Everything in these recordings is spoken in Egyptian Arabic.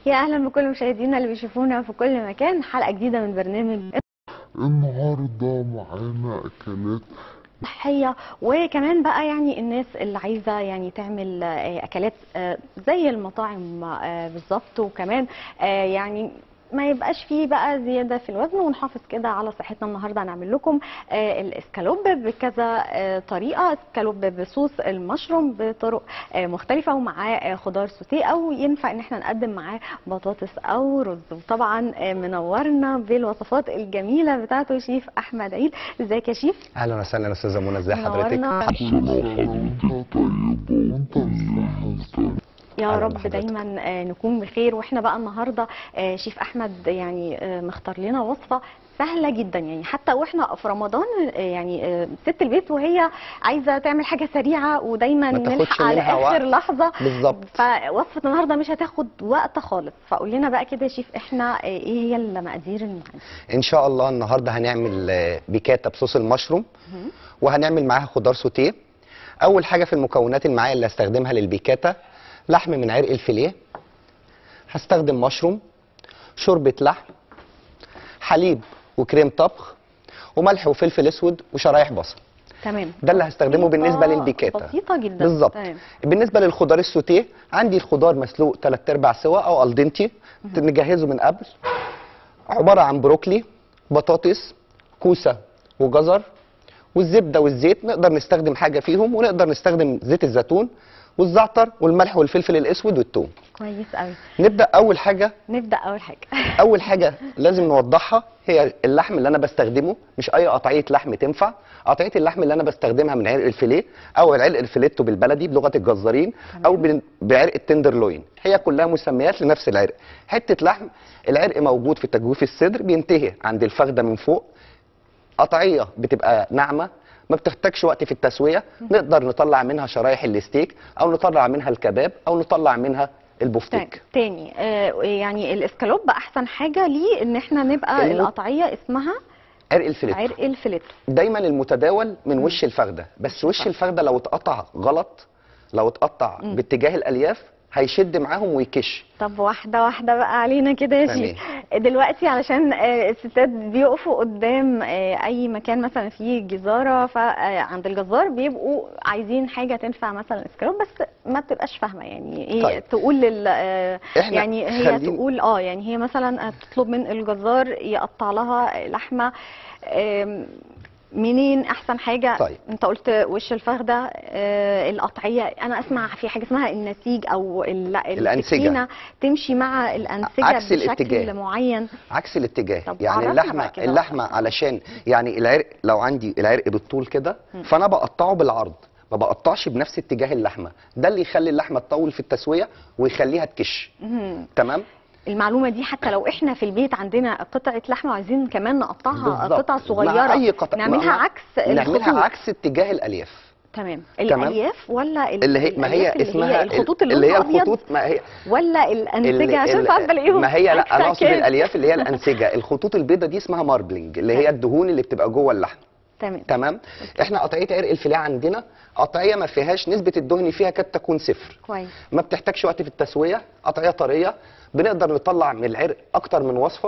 يا اهلا بكل مشاهدينا اللي بيشوفونا في كل مكان حلقه جديده من برنامج النهارده معانا اكلات صحيه وكمان بقى يعني الناس اللي عايزه يعني تعمل آه، اكلات آه، زي المطاعم آه، بالظبط وكمان آه، يعني ما يبقاش فيه بقى زياده في الوزن ونحافظ كده على صحتنا النهارده هنعمل لكم آه، الاسكالوب بكذا آه، طريقه اسكالوب بصوص المشروم بطرق آه، مختلفه ومعاه آه، خضار سوتيه او ينفع ان احنا نقدم معاه بطاطس او رز وطبعا آه، منورنا بالوصفات الجميله بتاعته شيف احمد عيد ازيك يا شيف اهلا وسهلا استاذه منى ازي حضرتك منورنا كل سنه وانت طيبه وانت بصحه يا أهلا رب بحضرتك. دايما آه، نكون بخير واحنا بقى النهارده آه، شيف احمد يعني آه، مختار لنا وصفه سهله جدا يعني حتى واحنا في رمضان آه، يعني آه، ست البيت وهي عايزه تعمل حاجه سريعه ودايما ما تاخدش نلحق على منها اخر وقت. لحظه بالظبط فوصفه النهارده مش هتاخد وقت خالص فقول لنا بقى كده يا شيف احنا آه، ايه هي المقادير اللي معانا ان شاء الله النهارده هنعمل آه، بيكاتا بصوص المشروم وهنعمل معاها خضار سوتيه اول حاجه في المكونات اللي معايا اللي هستخدمها للبيكاتا لحم من عرق الفيليه هستخدم مشروم شوربه لحم حليب وكريم طبخ وملح وفلفل اسود وشرايح بصل تمام ده اللي هستخدمه بالنسبه بسيطة- للبيكاتا بسيطه جدا بالظبط تمام. بالنسبه للخضار السوتيه عندي الخضار مسلوق 3 ارباع سوا او الدنتي نجهزه من قبل عباره عن بروكلي بطاطس كوسه وجزر والزبده والزيت نقدر نستخدم حاجه فيهم ونقدر نستخدم زيت الزيتون والزعتر والملح والفلفل الاسود والثوم كويس قوي نبدا اول حاجه نبدا اول حاجه اول حاجه لازم نوضحها هي اللحم اللي انا بستخدمه مش اي قطعيه لحم تنفع قطعيه اللحم اللي انا بستخدمها من عرق الفيليه او العرق الفيليتو بالبلدي بلغه الجزارين او بن- بعرق التندرلوين هي كلها مسميات لنفس العرق حته لحم العرق موجود في تجويف الصدر بينتهي عند الفخده من فوق قطعيه بتبقى ناعمه ما بتحتاجش وقت في التسويه نقدر نطلع منها شرايح الستيك او نطلع منها الكباب او نطلع منها طيب البفتيك تاني آه يعني الاسكالوب احسن حاجه ليه ان احنا نبقى الم- القطعيه اسمها عرق الفيليتو عرق الفليتو دايما المتداول من وش الفخده بس وش الفخده لو اتقطع غلط لو اتقطع باتجاه الالياف هيشد معاهم ويكش طب واحده واحده بقى علينا كده يا تمام. شيخ دلوقتي علشان آه، الستات بيقفوا قدام آه، اي مكان مثلا فيه جزاره فعند الجزار بيبقوا عايزين حاجه تنفع مثلا اسكالوب بس ما بتبقاش فاهمه يعني ايه طيب. تقول لل آه، إحنا يعني هي خلينا- تقول اه يعني هي مثلا تطلب من الجزار يقطع لها لحمه آم، منين احسن حاجه طيب. انت قلت وش الفخده آه القطعيه انا اسمع في حاجه اسمها النسيج او ال- الأنسجة. السكينه تمشي مع الانسجه عكس بشكل الاتجاه. معين عكس الاتجاه طب يعني عرفنا اللحمه بقى كده اللحمه علشان يعني العرق لو عندي العرق بالطول كده فانا بقطعه بالعرض ما بقطعش بنفس اتجاه اللحمه ده اللي يخلي اللحمه تطول في التسويه ويخليها تكش مهم. تمام المعلومه دي حتى لو احنا في البيت عندنا قطعه لحمه وعايزين كمان نقطعها بالظبط. قطع مع صغيره أي قطع- نعملها مع- عكس نعملها الخطوط. عكس اتجاه الالياف تمام تمام. الالياف ولا ال- اللي هي ما هي الألياف اللي اسمها هي الخطوط اللي, اللي هي لونها أبيض الخطوط ما هي ولا الانسجه ال- عشان ال- ساعات بلاقيهم ما هي عكس لا انا اقصد عكاز. الالياف اللي هي الانسجه الخطوط البيضاء دي اسمها ماربلنج اللي هي الدهون اللي بتبقى جوه اللحم تمام تمام احنا قطعيه عرق الفيليه عندنا قطعيه ما فيهاش نسبه الدهن فيها قد تكون صفر كويس ما بتحتاجش وقت في التسويه قطعيه طريه بنقدر نطلع من العرق اكتر من وصفه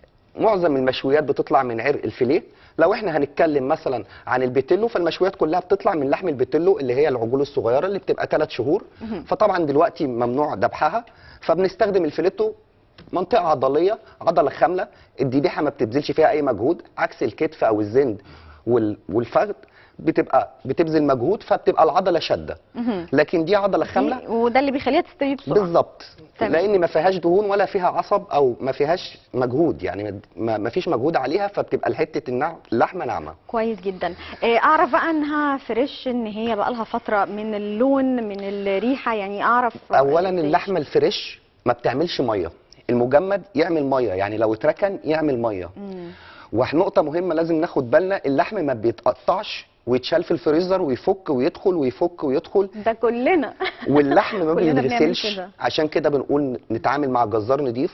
معظم المشويات بتطلع من عرق الفيليه لو احنا هنتكلم مثلا عن البيتيلو فالمشويات كلها بتطلع من لحم البيتيلو اللي هي العجول الصغيره اللي بتبقى ثلاث شهور فطبعا دلوقتي ممنوع ذبحها فبنستخدم الفيليتو منطقه عضليه عضله خامله الذبيحه ما بتبذلش فيها اي مجهود عكس الكتف او الزند وال- والفخذ بتبقى بتبذل مجهود فبتبقى العضله شاده مهم. لكن دي عضله خامله دي- وده اللي بيخليها تستوي بسرعه بالظبط تمام. لان ما فيهاش دهون ولا فيها عصب او ما فيهاش مجهود يعني ما ما فيش مجهود عليها فبتبقى حته النع- اللحمه ناعمه كويس جدا آه، اعرف بقى انها فريش ان هي بقى لها فتره من اللون من الريحه يعني اعرف اولا إزاي؟ اللحمه الفريش ما بتعملش ميه المجمد يعمل ميه يعني لو اتركن يعمل ميه مم. ونقطه مهمه لازم ناخد بالنا اللحم ما بيتقطعش ويتشال في الفريزر ويفك ويدخل ويفك ويدخل ده كلنا واللحم ما كلنا بنعمل بيتغسلش كده. عشان كده بنقول نتعامل مع جزار نضيف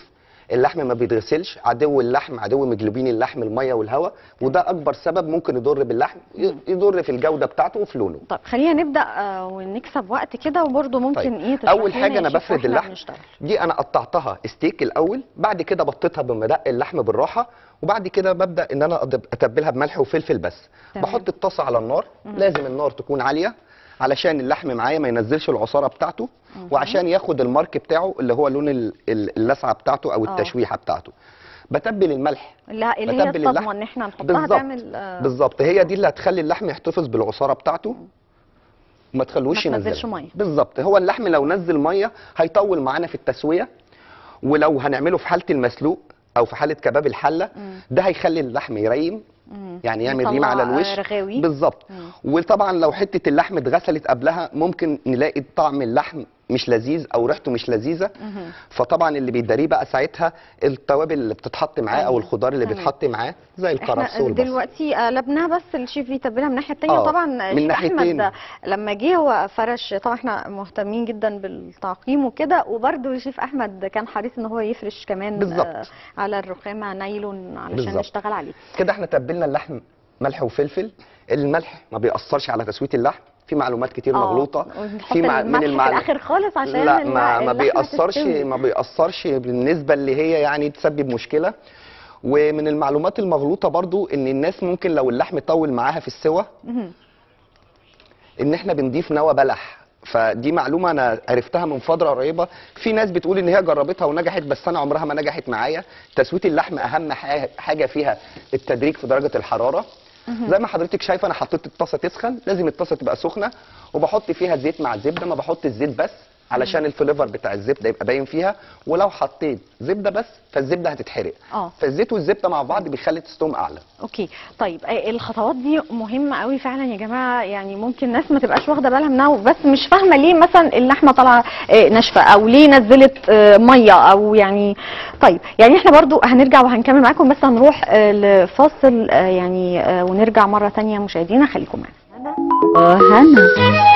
اللحم ما بيتغسلش عدو اللحم عدو مجلوبين اللحم الميه والهواء وده اكبر سبب ممكن يضر باللحم ي- يضر في الجوده بتاعته وفي لونه طب خلينا نبدا آه، ونكسب وقت كده وبرده ممكن طيب. ايه تشرح اول لنا حاجه يا انا شيف بفرد وإحنا اللحم بنشتغل. دي انا قطعتها ستيك الاول بعد كده بطيتها بمدق اللحم بالراحه وبعد كده ببدا ان انا أدب- اتبلها بملح وفلفل بس تمام. بحط الطاسه على النار لازم النار تكون عاليه علشان اللحم معايا ما ينزلش العصاره بتاعته وعشان ياخد المارك بتاعه اللي هو لون ال- ال- اللسعه بتاعته او آه. التشويحه بتاعته بتبل الملح لا اللي هي بتبل الصدمه اللحم. ان احنا نحطها بالظبط تعمل آه، بالظبط هي دي اللي هتخلي اللحم يحتفظ بالعصاره بتاعته وما تخلوش ما تنزلش ينزل مية. بالظبط هو اللحم لو نزل ميه هيطول معانا في التسويه ولو هنعمله في حاله المسلوق او في حاله كباب الحله ده هيخلي اللحم يريم مم. يعني يعمل يطلع، ريم على آه، الوش رغاوي. بالظبط مم. وطبعا لو حته اللحم اتغسلت قبلها ممكن نلاقي طعم اللحم مش لذيذ او ريحته مش لذيذه مهم. فطبعا اللي بيداريه بقى ساعتها التوابل اللي بتتحط معاه او أيوة. الخضار اللي تمام. بيتحط معاه زي الكرفس احنا والبصل دلوقتي قلبناها بس الشيف بيتبلها من الناحيه الثانيه آه، وطبعا من شيف ناحيتين. احمد لما جه هو فرش طبعا احنا مهتمين جدا بالتعقيم وكده وبرده شيف احمد كان حريص ان هو يفرش كمان بالظبط. آه، على الرخامه نايلون علشان بالظبط. نشتغل عليه كده احنا تبلنا اللحم ملح وفلفل الملح ما بيأثرش على تسويه اللحم في معلومات كتير آه، مغلوطه ونحط في مع- الملح في المعلو- الاخر خالص عشان لا الل- ما ما اللحمة بيأثرش تستوي. ما بيأثرش بالنسبه اللي هي يعني تسبب مشكله ومن المعلومات المغلوطه برضو ان الناس ممكن لو اللحم طول معاها في السوى مهم. ان احنا بنضيف نوى بلح فدي معلومه انا عرفتها من فتره قريبه في ناس بتقول ان هي جربتها ونجحت بس انا عمرها ما نجحت معايا تسويه اللحم اهم حاجه حاجة فيها التدريج في درجه الحراره زي ما حضرتك شايفه انا حطيت الطاسه تسخن لازم الطاسه تبقى سخنه وبحط فيها زيت مع زبده ما بحط الزيت بس علشان الفليفر بتاع الزبده يبقى باين فيها ولو حطيت زبده بس فالزبده هتتحرق اه فالزيت والزبده مع بعض بيخلي تستوم اعلى اوكي طيب آه، الخطوات دي مهمه قوي فعلا يا جماعه يعني ممكن ناس ما تبقاش واخده بالها منها بس مش فاهمه ليه مثلا اللحمه طالعه آه، ناشفه او ليه نزلت آه، ميه او يعني طيب يعني احنا برضو هنرجع وهنكمل معاكم بس هنروح آه، لفاصل آه، يعني آه، ونرجع مره تانية مشاهدينا خليكم معانا آه، هنا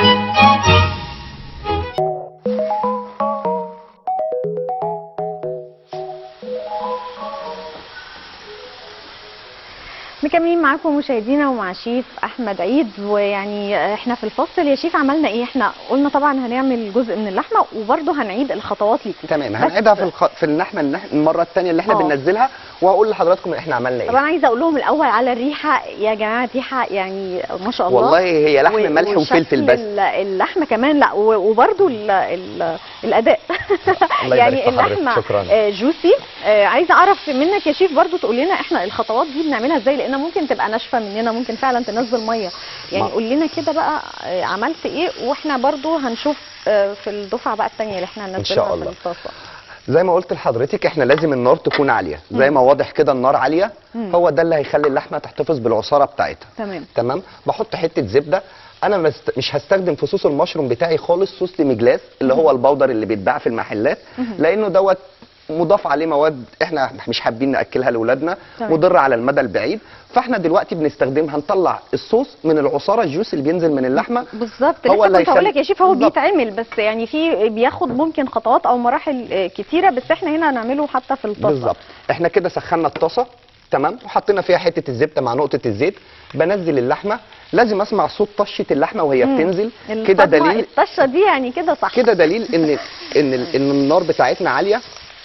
مكملين معاكم مشاهدينا ومع شيف احمد عيد ويعني احنا في الفصل يا شيف عملنا ايه احنا قلنا طبعا هنعمل جزء من اللحمه وبرده هنعيد الخطوات ليكم تمام بس- هنعيدها في الخ... في اللحمه النح- المره الثانيه اللي احنا آه. بننزلها وهقول لحضراتكم احنا عملنا طب انا ايه عايزه اقول لهم الاول على الريحه يا جماعه ريحه يعني ما شاء الله والله هي لحم و- ملح وشكل وفلفل بس ال- اللحمه كمان لا و- وبرده ال ال الاداء الله يعني يبارك في حضرتك، اللحمه شكراً. آه، جوسي آه، عايزه اعرف منك يا شيف برضو تقول لنا احنا الخطوات دي بنعملها ازاي لان ممكن تبقى ناشفه مننا ممكن فعلا تنزل ميه يعني ما- قول لنا كده بقى آه، عملت ايه واحنا برضو هنشوف آه، في الدفعه بقى الثانيه اللي احنا هننزلها شاء في الله. الطاسه زي ما قلت لحضرتك احنا لازم النار تكون عاليه زي ما واضح كده النار عاليه مم. هو ده اللي هيخلي اللحمه تحتفظ بالعصاره بتاعتها تمام تمام بحط حته زبده انا مست... مش هستخدم في صوص المشروم بتاعي خالص صوص لمجلاس اللي هو البودر اللي بيتباع في المحلات لانه دوت مضاف عليه مواد احنا مش حابين ناكلها لاولادنا تمام. مضره على المدى البعيد فاحنا دلوقتي بنستخدمها نطلع الصوص من العصاره الجوس اللي بينزل من اللحمه بالظبط هو لسه اللي كنت هقول لك هيخلي- يا شيف هو بالظبط. بيتعمل بس يعني في بياخد ممكن خطوات او مراحل آه، كتيره بس احنا هنا هنعمله حتى في الطاسه بالظبط احنا كده سخنا الطاسه تمام وحطينا فيها حته الزبده مع نقطه الزيت بنزل اللحمه لازم اسمع صوت طشه اللحمه وهي مم. بتنزل كده الصدمة دليل الطشه دي يعني كده صح كده دليل ان ان ال- ان النار بتاعتنا عاليه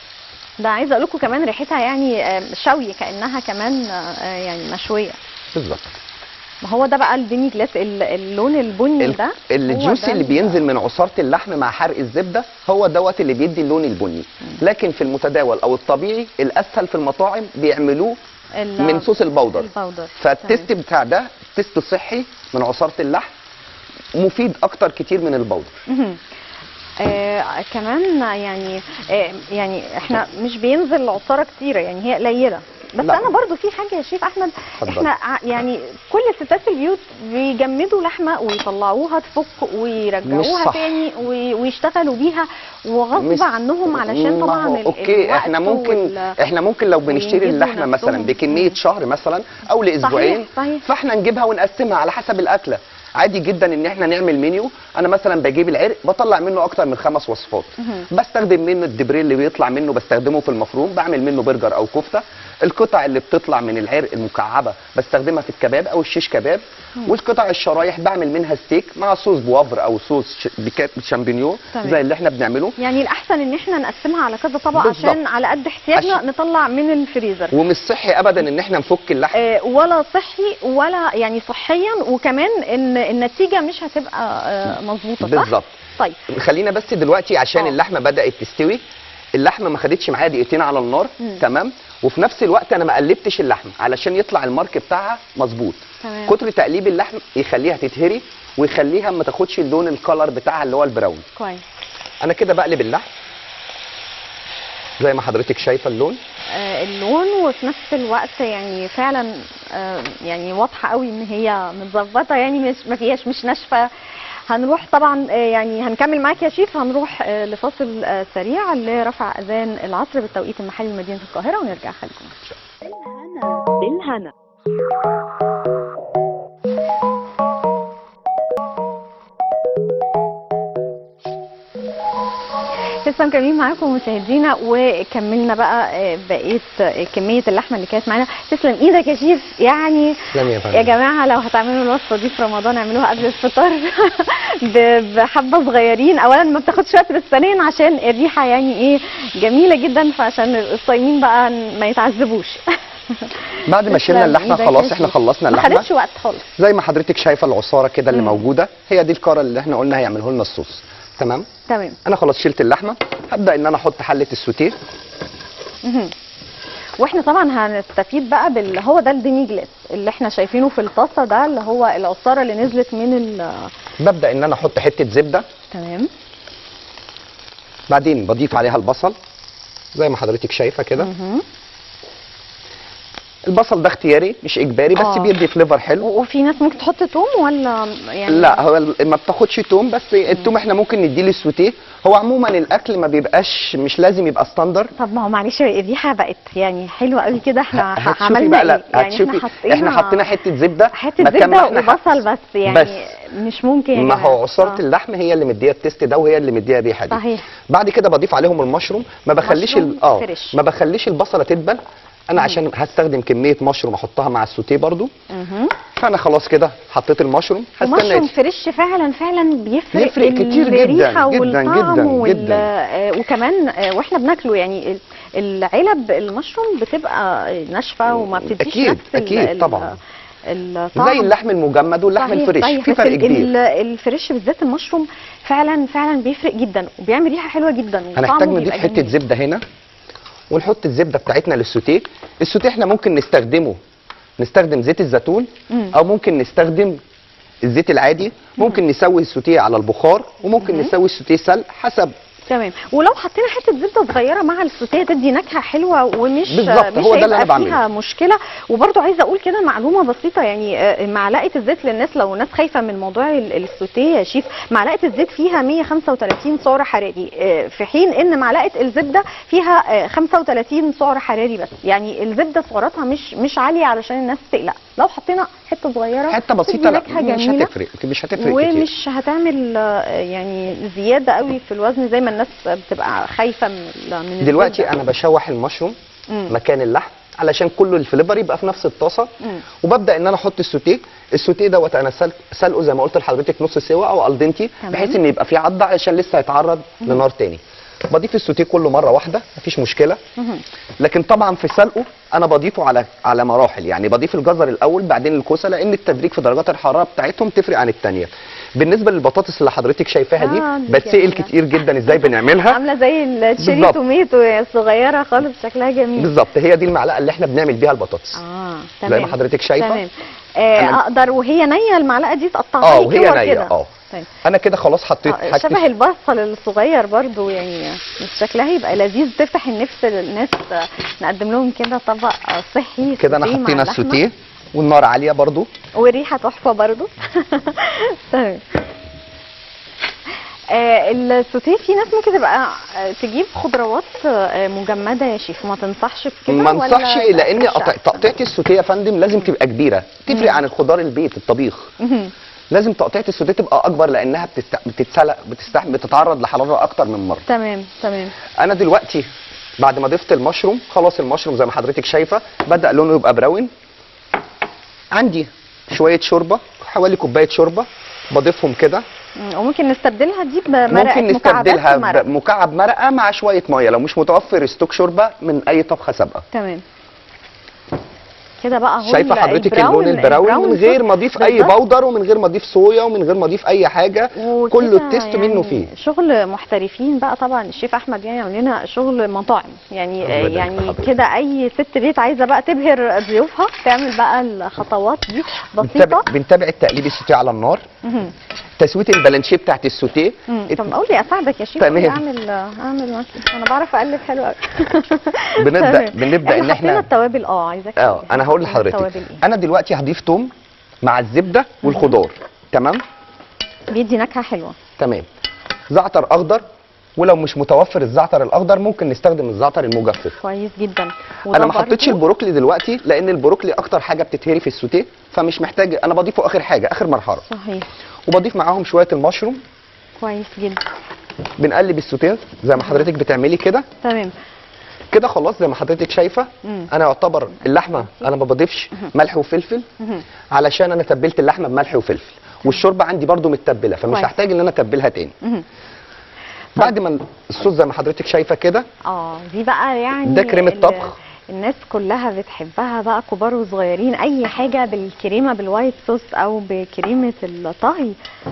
ده عايزه اقول لكم كمان ريحتها يعني آه، شوي كانها كمان آه، يعني مشويه بالظبط ما هو ده بقى الديمي جلاس ال- اللون البني ال- ده هو الجوس ده اللي بينزل من عصاره اللحم مع حرق الزبده هو دوت اللي بيدي اللون البني لكن في المتداول او الطبيعي الاسهل في المطاعم بيعملوه ال- من صوص البودر البودر فالتست بتاع ده تست صحي من عصاره اللحم مفيد اكتر كتير من البودر مهم. آه كمان يعني آه يعني احنا مش بينزل عصاره كتيره يعني هي قليله بس لا. انا برضو في حاجه يا شيف احمد اتفضل. احنا ع- يعني كل الستات في البيوت بيجمدوا لحمه ويطلعوها تفك ويرجعوها صح. تاني وي- ويشتغلوا بيها مش- وغصب عنهم علشان ما طبعا هو ال- اوكي الوقت احنا ممكن وال- احنا ممكن لو بنشتري وينجزوا اللحمه مثلا نفسهم. بكميه مم. شهر مثلا او لاسبوعين صحيح. فاحنا نجيبها ونقسمها على حسب الاكله عادي جدا ان احنا نعمل منيو انا مثلا بجيب العرق بطلع منه اكتر من خمس وصفات بستخدم منه الدبريل اللي بيطلع منه بستخدمه في المفروم بعمل منه برجر او كفته القطع اللي بتطلع من العرق المكعبه بستخدمها في الكباب او الشيش كباب والقطع الشرايح بعمل منها ستيك مع صوص بوافر او صوص ش- بيكا- شامبينيون تمام. زي اللي احنا بنعمله يعني الاحسن ان احنا نقسمها على كذا طبق بالظبط. عشان على قد احتياجنا عشان- نطلع من الفريزر ومش صحي ابدا ان احنا نفك اللحم آه، ولا صحي ولا يعني صحيا وكمان ان النتيجه مش هتبقى آه، مظبوطه صح؟ بالظبط طيب خلينا بس دلوقتي عشان آه. اللحمه بدات تستوي اللحمه ما خدتش معايا دقيقتين على النار مم. تمام وفي نفس الوقت انا ما قلبتش اللحمه علشان يطلع المارك بتاعها مظبوط تمام كتر تقليب اللحم يخليها تتهري ويخليها ما تاخدش اللون الكلر بتاعها اللي هو البراون كويس انا كده بقلب اللحم زي ما حضرتك شايفه اللون آه، اللون وفي نفس الوقت يعني فعلا آه، يعني واضحه قوي ان هي متظبطه يعني مش ما فيهاش مش ناشفه هنروح طبعا آه، يعني هنكمل معاك يا شيف هنروح آه، لفاصل آه، سريع لرفع اذان العصر بالتوقيت المحلي لمدينه القاهره ونرجع خليكم بالهنا لسه مكملين معاكم مشاهدينا وكملنا بقى آه، بقيه آه، كميه اللحمه اللي كانت معانا تسلم ايدك يا شيف يعني تسلم يا يا فندم جماعه لو هتعملوا الوصفه دي في رمضان اعملوها قبل الفطار ب- بحبه صغيرين اولا ما بتاخدش وقت بس ثانيا عشان الريحه يعني ايه جميله جدا فعشان الصايمين بقى ما يتعذبوش بعد ما شلنا تسلم اللحمه إيدك خلاص يا احنا شيف. خلصنا ما اللحمه خدتش وقت خالص زي ما حضرتك شايفه العصاره كده اللي مم. موجوده هي دي الكاره اللي احنا قلنا هيعمله لنا الصوص تمام تمام انا خلاص شلت اللحمه هبدا ان انا احط حله السوتيه مهم. واحنا طبعا هنستفيد بقى بال هو ده الديمي جلاس اللي احنا شايفينه في الطاسه ده اللي هو العصاره اللي نزلت من ال ببدا ان انا احط حته زبده تمام بعدين بضيف عليها البصل زي ما حضرتك شايفه كده مهم. البصل ده اختياري مش اجباري بس آه. بيدي فليفر حلو و- وفي ناس ممكن تحط توم ولا يعني لا هو ال- ما بتاخدش توم بس التوم احنا ممكن نديله السوتيه هو عموما الاكل ما بيبقاش مش لازم يبقى ستاندر طب ما هو معلش الريحه بقت يعني حلوه قوي كده احنا ح- هتشوفي عملنا بقى ايه لا يعني هتشوفي احنا حطينا احنا حطينا حته زبده حته مكان ما زبده احنا وبصل بس يعني بس. مش ممكن يا ما جماعة. هو عصاره آه. اللحم هي اللي مديه التيست ده وهي اللي مديه الريحه دي صحيح بعد كده بضيف عليهم المشروم ما بخليش مشروم ال- اه فريش. ما بخليش البصله تدبل انا عشان هستخدم كميه مشروم احطها مع السوتيه برضو مهم. فانا خلاص كده حطيت المشروم هستنى ومشروم يت- فريش فعلا فعلا بيفرق يفرق كتير جدا، الريحه جدا، والطعم جدا، وال... جدا. آه، وكمان آه، واحنا بناكله يعني ال- العلب المشروم بتبقى ناشفه وما بتديش أكيد، نفس ال- أكيد ال- طبعا. الطعم زي اللحم المجمد واللحم صحيح، الفريش صحيح، في بس فرق ال- كبير ال- الفريش بالذات المشروم فعلا فعلا بيفرق جدا وبيعمل ريحه حلوه جدا هنحتاج وطعمه نضيف بيبقى حته جميل. زبده هنا ونحط الزبده بتاعتنا للسوتيه السوتيه احنا ممكن نستخدمه نستخدم زيت الزيتون مم. او ممكن نستخدم الزيت العادي ممكن نسوي السوتيه على البخار وممكن مم. نسوي السوتيه سلق حسب تمام ولو حطينا حته زبده صغيره مع السوتيه تدي نكهه حلوه ومش بالظبط، مش هو ده اللي هيبقى أنا بعمله. فيها مشكله وبرضو عايزه اقول كده معلومه بسيطه يعني آه، معلقه الزيت للناس لو ناس خايفه من موضوع ال- السوتيه يا شيف معلقه الزيت فيها 135 سعر حراري آه، في حين ان معلقه الزبده فيها آه، 35 سعر حراري بس يعني الزبده سعراتها مش مش عاليه علشان الناس تقلق لو حطينا حته صغيره حته تدي بسيطه لا نكهة مش جميلة. هتفرق مش هتفرق كتير ومش هتعمل آه، يعني زياده قوي في الوزن زي ما الناس بتبقى خايفه من ال- من دلوقتي الزبدة. انا بشوح المشروم مم. مكان اللحم علشان كله الفليفر يبقى في نفس الطاسه مم. وببدا ان انا احط السوتيه السوتيه دوت انا سل- سلقه زي ما قلت لحضرتك نص سوا او الدنتي تمام. بحيث ان يبقى فيه عضه علشان لسه هيتعرض لنار تاني بضيف السوتيه كله مره واحده مفيش مشكله مهم. لكن طبعا في سلقه انا بضيفه على على مراحل يعني بضيف الجزر الاول بعدين الكوسه لان التدريج في درجات الحراره بتاعتهم تفرق عن الثانيه بالنسبه للبطاطس اللي حضرتك شايفاها دي آه، دي بتسال جميلة. كتير جدا ازاي بنعملها عامله زي التشيري بالظبط. توميتو الصغيره خالص شكلها جميل بالظبط هي دي المعلقه اللي احنا بنعمل بيها البطاطس اه زي تمام ما حضرتك شايفه تمام آه أنا- اقدر وهي نيه المعلقه دي تقطعها اه لي وهي كور نيه كده. اه طيب انا كده خلاص حطيت آه، حاجتي شبه البصل الصغير برضو يعني شكلها يبقى لذيذ تفتح النفس للناس آه، نقدم لهم كده طبق آه، صحي كده انا سوتيه مع حطينا لحمة. السوتيه والنار عاليه برضو والريحه تحفه برضو تمام آه، السوتيه في ناس ممكن تبقى آه، تجيب خضروات آه، مجمده يا شيف ما تنصحش بكده ما ولا انصحش يبقى لان فريش قطع- أحسن؟ تقطيعه السوتيه يا فندم لازم تبقى كبيره تفرق عن الخضار البيت الطبيخ مهم. لازم تقطيعه السوتيه تبقى اكبر لانها بتست... بتتسلق بتستح... بتتعرض لحراره اكتر من مره تمام تمام انا دلوقتي بعد ما ضفت المشروم خلاص المشروم زي ما حضرتك شايفه بدا لونه يبقى براون عندي شويه شوربه حوالي كوبايه شوربه بضيفهم كده مم. وممكن نستبدلها دي بمرقه ممكن مكعبات نستبدلها مرق. بمكعب مرقه مع شويه ميه لو مش متوفر ستوك شوربه من اي طبخه سابقه تمام كده بقى هو شايفه ال- حضرتك اللون البراون من غير ما اضيف اي بالظبط. بودر ومن غير ما اضيف صويا ومن غير ما اضيف اي حاجه وكده كله التيست منه يعني فيه شغل محترفين بقى طبعا الشيف احمد يعني عامل لنا شغل مطاعم يعني الله يبارك يعني لحضرتك. كده اي ست بيت عايزه بقى تبهر ضيوفها تعمل بقى الخطوات دي بسيطه بنتابع, بنتابع التقليب السوتيه على النار مهم. تسويه البلانشيه بتاعت السوتيه مم. ات- طب قول لي اساعدك يا شيف تمام. قولي اعمل اعمل مثلا انا بعرف اقلب حلو قوي بنبدأ- تمام. بنبدأ إن حطينا إحنا- التوابل اه عايزاك اه تقولي. انا هقول حطينا لحضرتك التوابل ايه انا دلوقتي هضيف توم مع الزبده والخضار تمام بيدي نكهه حلوه تمام زعتر اخضر ولو مش متوفر الزعتر الاخضر ممكن نستخدم الزعتر المجفف كويس جدا انا وده ما حطيتش برضو- البروكلي دلوقتي لان البروكلي اكتر حاجه بتتهري في السوتيه فمش محتاج انا بضيفه اخر حاجه اخر مرحله صحيح وبضيف معاهم شويه المشروم كويس جدا بنقلب السوتيه زي ما حضرتك بتعملي كده تمام كده خلاص زي ما حضرتك شايفه مم. انا يعتبر اللحمه انا ما بضيفش ملح وفلفل مهم. علشان انا تبلت اللحمه بملح وفلفل والشوربه عندي برضو متبله فمش كويس. هحتاج ان انا اتبلها تاني مهم. بعد ما الصوص زي ما حضرتك شايفه كده اه دي بقى يعني ده كريمة ال- طبخ. الناس كلها بتحبها بقى كبار وصغيرين اي حاجه بالكريمه بالوايت صوص او بكريمه الطهي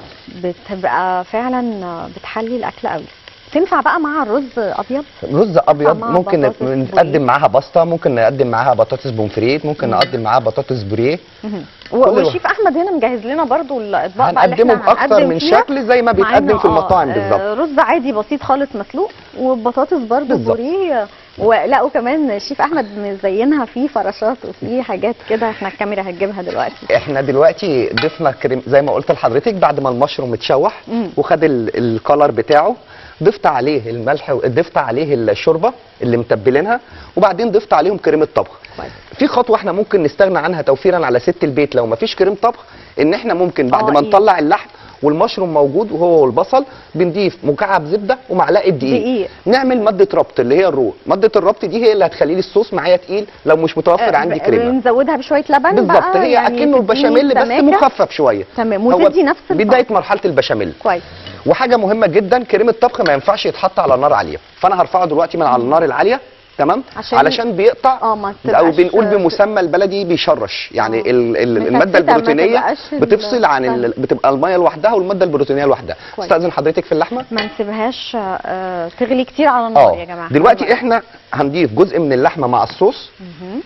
بتبقى فعلا بتحلي الاكل قوي تنفع بقى مع الرز ابيض رز ابيض مع ممكن بطاطس نقدم بوريه. معاها باستا ممكن نقدم معاها بطاطس بومفريت ممكن نقدم معاها بطاطس بوريه مهم. كل و- الوقت. والشيف احمد هنا مجهز لنا برضو الاطباق بقى اللي هنقدمه احنا باكتر هنقدم من فيها. شكل زي ما معانا بيتقدم في آه، المطاعم آه، بالظبط رز عادي بسيط خالص مسلوق وبطاطس برضو بالظبط. بوريه ولا وكمان الشيف احمد مزينها فيه فراشات وفيه حاجات كده احنا الكاميرا هتجيبها دلوقتي احنا دلوقتي ضفنا كريم زي ما قلت لحضرتك بعد ما المشروم اتشوح مم. وخد ال- الكلر بتاعه ضفت عليه الملح و- ضفت عليه الشوربه اللي متبلينها وبعدين ضفت عليهم كريمه طبخ كويس في خطوه احنا ممكن نستغنى عنها توفيرا على ست البيت لو ما فيش كريم طبخ ان احنا ممكن بعد آه، ما إيه؟ نطلع اللحم والمشروم موجود وهو والبصل بنضيف مكعب زبده ومعلقه دقيق دقيق. نعمل ماده ربط اللي هي الرو ماده الربط دي هي اللي هتخلي لي الصوص معايا تقيل لو مش متوفر آه، عندي ب- كريمه بنزودها بشويه لبن بالظبط بقى هي يعني اكنه تديني البشاميل بس سماكة. مخفف شويه تمام هو وتدي نفس الطعم. بدايه مرحله البشاميل كويس وحاجه مهمه جدا كريمه الطبخ ما ينفعش يتحط على نار عاليه فانا هرفعه دلوقتي من على النار العاليه تمام عشان- علشان بيقطع اه ما او تبقاش- بنقول بمسمى البلدي بيشرش يعني آه. ال ال مفتتة، الماده ما البروتينيه تبقاش ال- بتفصل عن ال بتبقى الميه لوحدها والماده البروتينيه لوحدها كويس. استاذن حضرتك في اللحمه ما نسيبهاش آه، تغلي كتير على النار يا اه جماعه دلوقتي احنا هنضيف جزء من اللحمه مع الصوص مهم.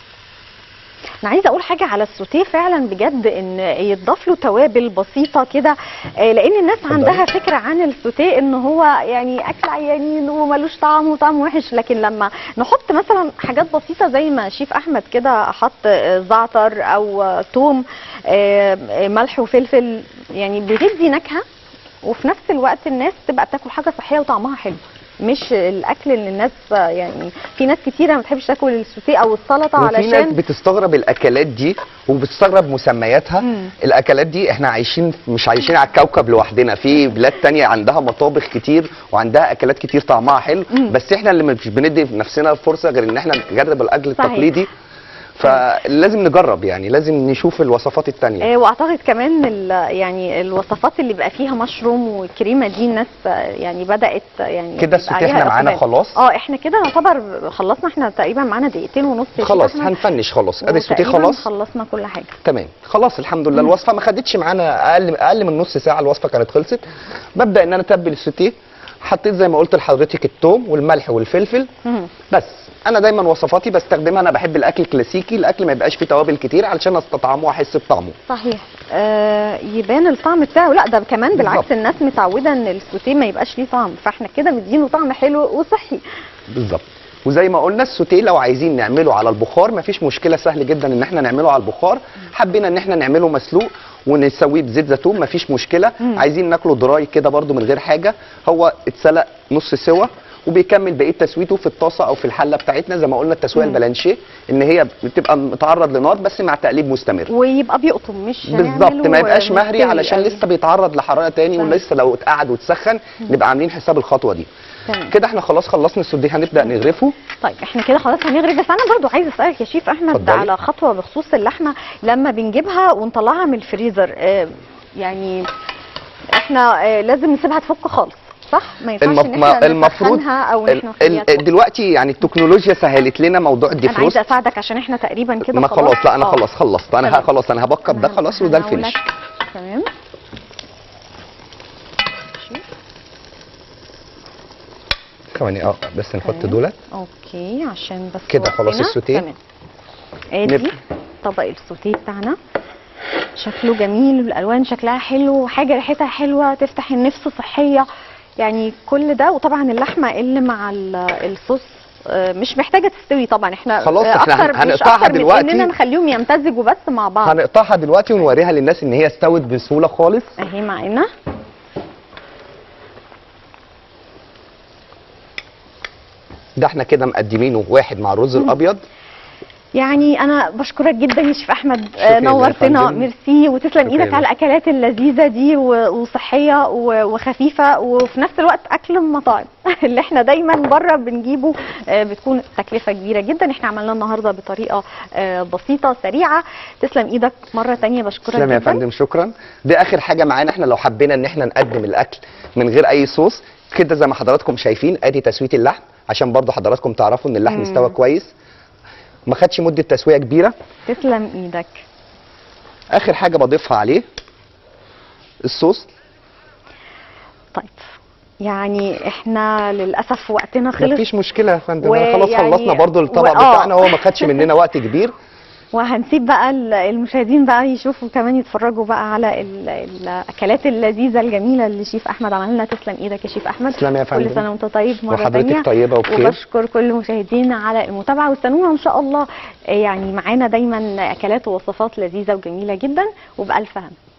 انا عايزه اقول حاجه على السوتيه فعلا بجد ان يتضاف له توابل بسيطه كده آه، لان الناس اتفضلي. عندها فكره عن السوتيه ان هو يعني اكل عيانين وملوش طعم وطعم وحش لكن لما نحط مثلا حاجات بسيطه زي ما شيف احمد كده حط آه، زعتر او آه، توم آه، آه، ملح وفلفل يعني بتدي نكهه وفي نفس الوقت الناس تبقى بتاكل حاجه صحيه وطعمها حلو مش الاكل اللي الناس آه، يعني في ناس كتيره ما بتحبش تاكل السوتيه او السلطه وفي ناس علشان بتستغرب الاكلات دي وبتستغرب مسمياتها مم. الاكلات دي احنا عايشين مش عايشين على الكوكب لوحدنا في بلاد تانية عندها مطابخ كتير وعندها اكلات كتير طعمها حلو مم. بس احنا اللي مش بندي نفسنا فرصه غير ان احنا نجرب الاكل صحيح. التقليدي فلازم نجرب يعني لازم نشوف الوصفات التانية آه، واعتقد كمان ال- يعني الوصفات اللي بيبقى فيها مشروم والكريمه دي الناس آه، يعني بدات يعني كده يبقى السوتيه عليها احنا معانا إقبال. خلاص اه احنا كده نعتبر خلصنا احنا تقريبا معانا دقيقتين ونص يا شيخ خلاص أحمد. هنفنش خلاص ادي السوتيه وتقريباً خلاص خلصنا كل حاجه تمام خلاص الحمد لله الوصفه ما خدتش معانا اقل اقل من نص ساعه الوصفه كانت خلصت ببدا ان انا اتبل السوتيه حطيت زي ما قلت لحضرتك الثوم والملح والفلفل مم. بس انا دايما وصفاتي بستخدمها انا بحب الاكل كلاسيكي الاكل ما يبقاش فيه توابل كتير علشان استطعمه واحس بطعمه صحيح آه يبان الطعم بتاعه لا ده كمان بالعكس بالظبط. الناس متعوده ان السوتيه ما يبقاش ليه طعم فاحنا كده مدينه طعم حلو وصحي بالظبط وزي ما قلنا السوتيه لو عايزين نعمله على البخار مفيش مشكله سهل جدا ان احنا نعمله على البخار حبينا ان احنا نعمله مسلوق ونسويه بزيت زيتون مفيش مشكله مم. عايزين ناكله دراي كده برده من غير حاجه هو اتسلق نص سوا وبيكمل بقيه تسويته في الطاسه او في الحله بتاعتنا زي ما قلنا التسويه مم. البلانشيه ان هي بتبقى متعرض لنار بس مع تقليب مستمر ويبقى بيقطم مش بالظبط هنعمله ما يبقاش مهري مستوي علشان قوي. لسه بيتعرض لحراره تاني صحيح. ولسه لو اتقعد واتسخن نبقى عاملين حساب الخطوه دي تمام كده احنا خلاص خلصنا السوديه هنبدا نغرفه طيب احنا كده خلاص هنغرف بس انا برضو عايزه اسالك يا شيف احمد اتفضلي. على خطوه بخصوص اللحمه لما بنجيبها ونطلعها من الفريزر اه يعني احنا اه لازم نسيبها تفك خالص صح ما ينفعش المف... ان ما- احنا المفروض نسخنها او ان ال- احنا نخليها ال- تفك. دلوقتي يعني التكنولوجيا سهلت لنا موضوع انا الديفروست عايزه اساعدك عشان احنا تقريبا كده ما خلاص لا انا آه. خلاص خلصت انا ه- تمام. خلاص انا هبكر ده أنا خلاص وده هنقول الفينش لك. تمام ثواني اه بس نحط تمام. دولت اوكي عشان بس كده خلاص وقتنا. السوتيه. تمام ادي نبدأ. طبق السوتيه بتاعنا شكله جميل والالوان شكلها حلو حاجه ريحتها حلوه تفتح النفس صحيه يعني كل ده وطبعا اللحمه اللي مع ال- الصوص آه، مش محتاجه تستوي طبعا احنا خلاص آه، احنا أكتر- هن- مش هنقطعها أكتر من دلوقتي. اننا نخليهم يمتزجوا بس مع بعض هنقطعها دلوقتي ونوريها للناس ان هي استوت بسهوله خالص اهي معانا ده احنا كده مقدمينه واحد مع الرز الابيض يعني انا بشكرك جدا يا شيف احمد شكراً آه، يا نورتنا فندم. ميرسي وتسلم شكراً ايدك يا على الاكلات اللذيذه دي و- وصحيه و- وخفيفه وفي نفس الوقت اكل المطاعم اللي احنا دايما بره بنجيبه آه، بتكون تكلفه كبيره جدا احنا عملناه النهارده بطريقه آه، بسيطه سريعه تسلم ايدك مره تانية بشكرك تسلم يا جدا فندم شكرا دي اخر حاجه معانا احنا لو حبينا ان احنا نقدم الاكل من غير اي صوص كده زي ما حضراتكم شايفين ادي تسويه اللحم عشان برضو حضراتكم تعرفوا ان اللحم مم. استوى كويس ما خدش مده تسويه كبيره تسلم ايدك اخر حاجه بضيفها عليه الصوص طيب يعني احنا للاسف وقتنا خلص مفيش مشكله يا فندم أنا خلاص ويعني- خلصنا برضو الطبق و- آه. بتاعنا هو ما خدش مننا وقت كبير وهنسيب بقى ال- المشاهدين بقى يشوفوا كمان يتفرجوا بقى على ال- الاكلات اللذيذه الجميله اللي شيف احمد عمل لنا تسلم ايدك يا شيف احمد تسلم يا فندم. كل سنه وانت طيب مره وحضرتك تانية طيبة وبخير. وبشكر كل مشاهدينا على المتابعه واستنونا ان شاء الله يعني معانا دايما اكلات ووصفات لذيذه وجميله جدا وبالف هم